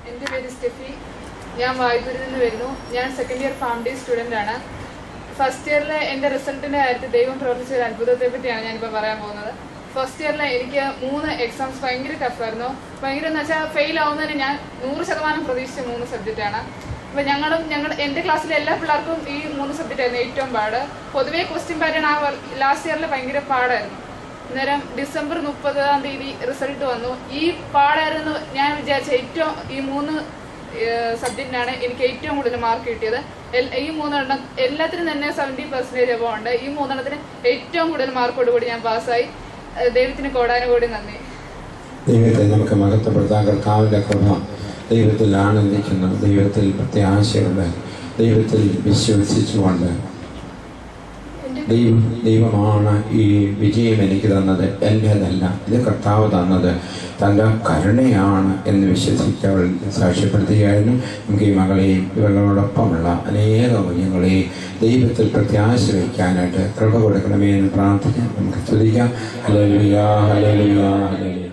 എൻ്റെ പേര് സ്റ്റെഫി ഞാൻ വായ്പൂരിൽ നിന്ന് വരുന്നു ഞാൻ second year pharm D student ആണ് ഫസ്റ്റ് ഇയറിലെ എൻ്റെ റിസൾട്ടിൻ്റെ കാര്യത്തിൽ ദൈവം പ്രവർത്തിച്ച ഒരു അത്ഭുതത്തെ പറ്റിയാണ് ഞാനിപ്പോൾ പറയാൻ പോകുന്നത് ഫസ്റ്റ് ഇയറിൽ എനിക്ക് മൂന്ന് എക്സാംസ് ഭയങ്കര ടഫായിരുന്നു ഭയങ്കര എന്ന് വെച്ചാൽ ഫെയിൽ ആവുന്നതിന് ഞാൻ നൂറ് ശതമാനം പ്രതീക്ഷിച്ച മൂന്ന് സബ്ജക്റ്റാണ് അപ്പം ഞങ്ങളും ഞങ്ങൾ എൻ്റെ ക്ലാസ്സിലെ എല്ലാ പിള്ളേർക്കും ഈ മൂന്ന് സബ്ജക്റ്റ് ആയിരുന്നു ഏറ്റവും പാട് പൊതുവേ ക്വസ്റ്റ്യൻ പാറ്റേൺ ആ ലാസ്റ്റ് ഇയറിൽ ഭയങ്കര പാടായിരുന്നു അന്നേരം ഡിസംബർ മുപ്പതാം തീയതി റിസൾട്ട് വന്നു ഈ പാടായിരുന്നു ഞാൻ വിചാരിച്ച ഏറ്റവും ഈ മൂന്ന് സബ്ജക്റ്റിനാണ് എനിക്ക് ഏറ്റവും കൂടുതൽ മാർക്ക് കിട്ടിയത് എൽ- ഈ മൂന്നെണ്ണം എല്ലാത്തിനും തന്നെ സെവൻറ്റി പെർസെൻറ്റേജ് അബോ ഉണ്ട് ഈ മൂന്നെണ്ണത്തിന് ഏറ്റവും കൂടുതൽ മാർക്കോടുകൂടി ഞാൻ പാസ്സായി ഏഹ് ദൈവത്തിന് കോടാനുകൂടി നന്ദി ദൈവത്തെ നമുക്ക് മഹത്വപ്പെടുത്താൻ കർത്താവിൻ്റെ കൃപ ദൈവത്തിൽ ആനന്ദിക്കുന്നു ദൈവത്തിൽ പ്രത്യാശയുണ്ട് ദൈവത്തിൽ വിശ്വസിച്ചുകൊണ്ട് ദൈവം ദൈവമാണ് ഈ വിജയം എനിക്ക് തന്നത് എൻ്റേതല്ല ഇത് കർത്താവ് തന്നത് തൻ്റെ കരുണയാണ് എന്ന് വിശ്വസിച്ച് അവൾ സാക്ഷ്യപ്പെടുത്തുകയായിരുന്നു നമുക്ക് ഈ മകളെയും ഇവളോടൊപ്പമുള്ള അനേക കുഞ്ഞുങ്ങളെയും ദൈവത്തിൽ പ്രത്യാശ വയ്ക്കാനായിട്ട് കൃപ കൊടുക്കണമേ എന്ന് പ്രാർത്ഥിക്കാം നമുക്ക് സ്തുതിക്കാം ഹല്ലേലൂയ ഹല്ലേലൂയ ഹല്ലേലൂയ